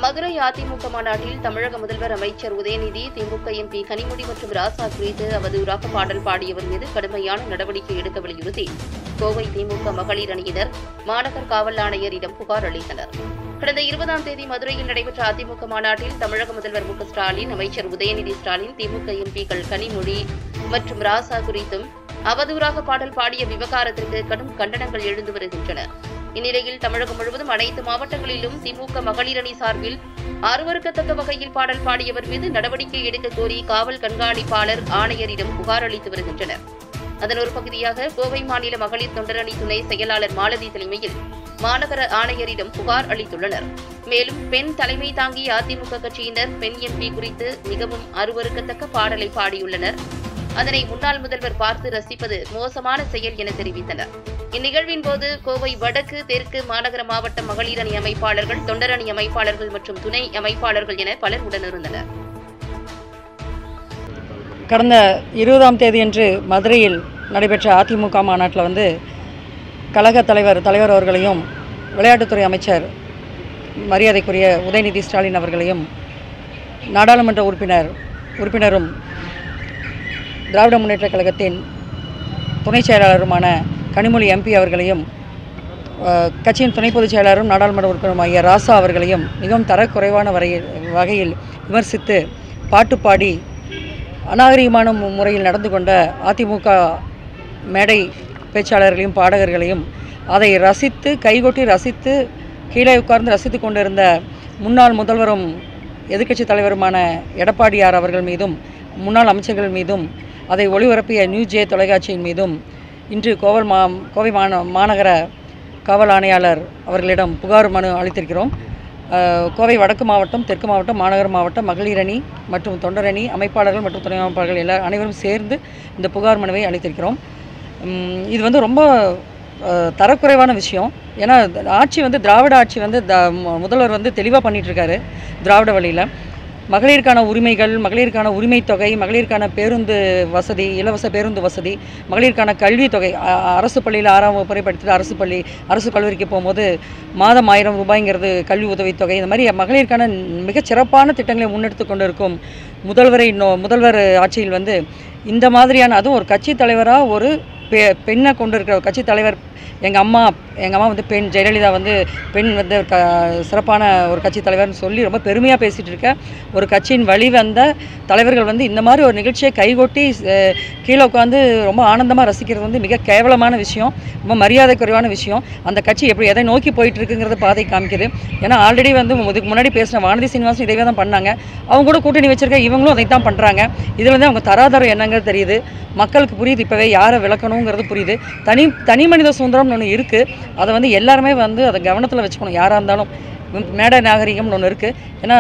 மதுரை அதிமுக மாநாட்டில் தமிழக முதல்வர் அமைச்சர் உதயநிதி திமுக எம்பி கனிமொழி மற்றும் ராசா குறித்து அவதூறாக பாடல் பாடியவர் மீது கடுமையான நடவடிக்கை எடுக்க வலியுறுத்தி கோவை திமுக மகளிர் அணியினர் மாநகர் காவல் ஆணையரிடம் புகார் அளித்தனர் கடந்த இருபதாம் தேதி மதுரையில் நடைபெற்ற அதிமுக மாநாட்டில் தமிழக முதல்வர் மு க ஸ்டாலின் அமைச்சர் உதயநிதி ஸ்டாலின் திமுக எம்பிக்கள் கனிமொழி மற்றும் ராசா குறித்தும் அவதூறாக பாடல் பாடிய விவகாரத்திற்கு கடும் கண்டனங்கள் எழுந்து வருகின்றன இந்நிலையில் தமிழகம் முழுவதும் அனைத்து மாவட்டங்களிலும் திமுக மகளிர் அணி சார்பில் அருவருக்கத்தக்க வகையில் பாடல் பாடியவர் மீது நடவடிக்கை எடுக்க கோரி காவல் கண்காணிப்பாளர் ஆணையரிடம் புகார் அளித்து வருகின்றனர் அதன் ஒரு பகுதியாக கோவை மாநில மகளிர் தொண்டரணி துணை செயலாளர் மாலதி தலைமையில் மாநகர ஆணையரிடம் புகார் அளித்துள்ளனர் மேலும் பெண் தலைமை தாங்கிய அதிமுக கட்சியினர் பெண் எம்பி குறித்து மிகவும் அருவருக்கத்தக்க பாடலை பாடியுள்ளனர் அதனை முன்னாள் முதல்வர் பார்த்து ரசிப்பது மோசமான செயல் என தெரிவித்தனர் இந்நிகழ்வின் போது கோவை வடக்கு தெற்கு மாநகர மாவட்ட மகளிர் அணி அமைப்பாளர்கள் தொண்டரணி அமைப்பாளர்கள் மற்றும் துணை அமைப்பாளர்கள் என பலர் உடனிருந்தனர் கடந்த இருபதாம் தேதியன்று மதுரையில் நடைபெற்ற அதிமுக மாநாட்டில் வந்து கழக தலைவர் தலைவர் அவர்களையும் விளையாட்டுத்துறை அமைச்சர் மரியாதைக்குரிய உதயநிதி ஸ்டாலின் அவர்களையும் நாடாளுமன்ற உறுப்பினர் உறுப்பினரும் திராவிட முன்னேற்றக் கழகத்தின் துணை செயலாளருமான கனிமொழி எம்பி அவர்களையும் அஹ், கட்சியின் துணை பொதுச் செயலாளரும் நாடாளுமன்ற உறுப்பினரும் ஐயா ராசா அவர்களையும் மிகவும் தரக்குறைவான வரையில் வகையில் விமர்சித்து பாட்டு பாடி அநாகரிகமான மு- முறையில் நடந்து கொண்ட அதிமுக மேடை பேச்சாளர்களையும் பாடகர்களையும் அதை ரசித்து கைகொட்டி ரசித்து கீழே உட்கார்ந்து ரசித்து கொண்டிருந்த முன்னாள் முதல்வரும் எதிர்க்கட்சி தலைவருமான எடப்பாடியார் அவர்கள் மீதும் முன்னாள் அமைச்சர்கள் மீதும் அதை ஒளிபரப்பிய நியூ ஜே தொலைக்காட்சியின் மீதும் இன்று கோவல் மா கோவை மாந மாநகர காவல் ஆணையாளர் அவர்களிடம் புகார் மனு அளித்திருக்கிறோம் அஹ், கோவை வடக்கு மாவட்டம் தெற்கு மாவட்டம் மாநகர மாவட்டம் மகளிர் அணி மற்றும் தொண்டர் அணி அமைப்பாளர்கள் மற்றும் துணை அமைப்பாளர்கள் எல்லா அனைவரும் சேர்ந்து இந்த புகார் மனுவை அளித்திருக்கிறோம் உம், இது வந்து ரொம்ப அஹ், தரக்குறைவான விஷயம் ஏன்னா ஆட்சி வந்து திராவிட ஆட்சி வந்து த மு- முதல்வர் வந்து தெளிவாக பண்ணிட்டு இருக்காரு திராவிட வழியில் மகளிருக்கான உரிமைகள் மகளிருக்கான உரிமை தொகை மகளிருக்கான பேருந்து வசதி இலவச பேருந்து வசதி மகளிருக்கான கல்வித் தொகை அ- அரசு பள்ளியில் ஆறாம் வகுப்பு வரை படித்தது அரசு பள்ளி அரசு கல்லூரிக்கு போகும்போது மாதம் ஆயிரம் ரூபாய்ங்கிறது கல்வி உதவித்தொகை இந்த மாதிரி மகளிருக்கான மிகச் சிறப்பான திட்டங்களை முன்னெடுத்து கொண்டிருக்கும் முதல்வரை நோ முதல்வர் ஆட்சியில் வந்து இந்த மாதிரியான அதுவும் ஒரு கட்சி தலைவராக ஒரு பெ பெண்ணை கொண்டு இருக்கிற ஒரு கட்சி தலைவர் எங்கள் அம்மா எங்கள் அம்மா வந்து பெண் ஜெயலலிதா வந்து பெண் வந்து க சிறப்பான ஒரு கட்சி தலைவர்னு சொல்லி ரொம்ப பெருமையாக பேசிகிட்டு இருக்க ஒரு கட்சியின் வழி வந்த தலைவர்கள் வந்து இந்த மாதிரி ஒரு நிகழ்ச்சியை கைகொட்டி அஹ், கீழே உட்காந்து ரொம்ப ஆனந்தமாக ரசிக்கிறது வந்து மிக கேவலமான விஷயம் ரொம்ப மரியாதை குறைவான விஷயம் அந்த கட்சி எப்படி எதை நோக்கி போயிட்டு இருக்குங்கிறத பாதை காமிக்குது ஏன்னா ஆல்ரெடி வந்து இதுக்கு முன்னாடி பேசின வானதி சீனிவாசன் இதே தான் பண்ணாங்க அவங்க கூட கூட்டணி வச்சிருக்க இவங்களும் அதை தான் பண்ணுறாங்க இதில் வந்து அவங்க தராதரம் என்னங்கிறது தெரியுது மக்களுக்கு புரியுது இப்போவே யாரை விளக்கணுங்கிறது புரியுது தனி தனி மனித சுதந்திரம்னு ஒன்று இருக்குது அதை வந்து எல்லாருமே வந்து அதை கவனத்தில் வச்சுக்கணும் யாராக இருந்தாலும் ம், மேடை நாகரிகம்னு ஒன்று இருக்குது ஏன்னா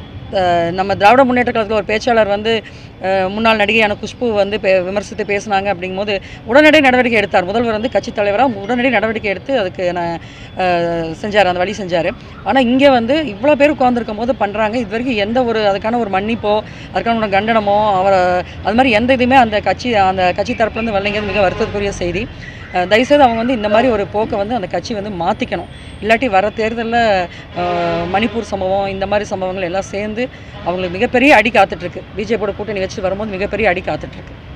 அஹ், நம்ம திராவிட முன்னேற்ற கழகத்தில் ஒரு பேச்சாளர் வந்து அஹ், முன்னாள் நடிகையான குஷ்பு வந்து பே விமர்சித்து பேசினாங்க அப்படிங்கும்போது உடனடி நடவடிக்கை எடுத்தார் முதல்வர் வந்து கட்சி தலைவராக உடனடி நடவடிக்கை எடுத்து அதுக்கு நான் செஞ்சார் அந்த வழி செஞ்சார் ஆனால் இங்கே வந்து இவ்வளோ பேர் உட்காந்துருக்கும் போது பண்ணுறாங்க இது வரைக்கும் எந்த ஒரு அதுக்கான ஒரு மன்னிப்போ அதுக்கான ஒரு கண்டனமோ அவர் அது மாதிரி எந்த இதுவுமே அந்த கட்சி அந்த கட்சி தரப்புலேருந்து வரலைங்கிறது மிக வருத்தத்துக்குரிய செய்தி அஹ், தயவுசெய்து அவங்க வந்து இந்த மாதிரி ஒரு போக்கை வந்து அந்த கட்சி வந்து மாற்றிக்கணும் இல்லாட்டி வர தேர்தலில் மணிப்பூர் சம்பவம் இந்த மாதிரி சம்பவங்கள் எல்லாம் சேர்ந்து அவங்களுக்கு மிகப்பெரிய அடி காத்துட்ருக்கு பிஜேபியோட கூட்டணி வச்சு வரும்போது மிகப்பெரிய அடி காத்துட்ருக்கு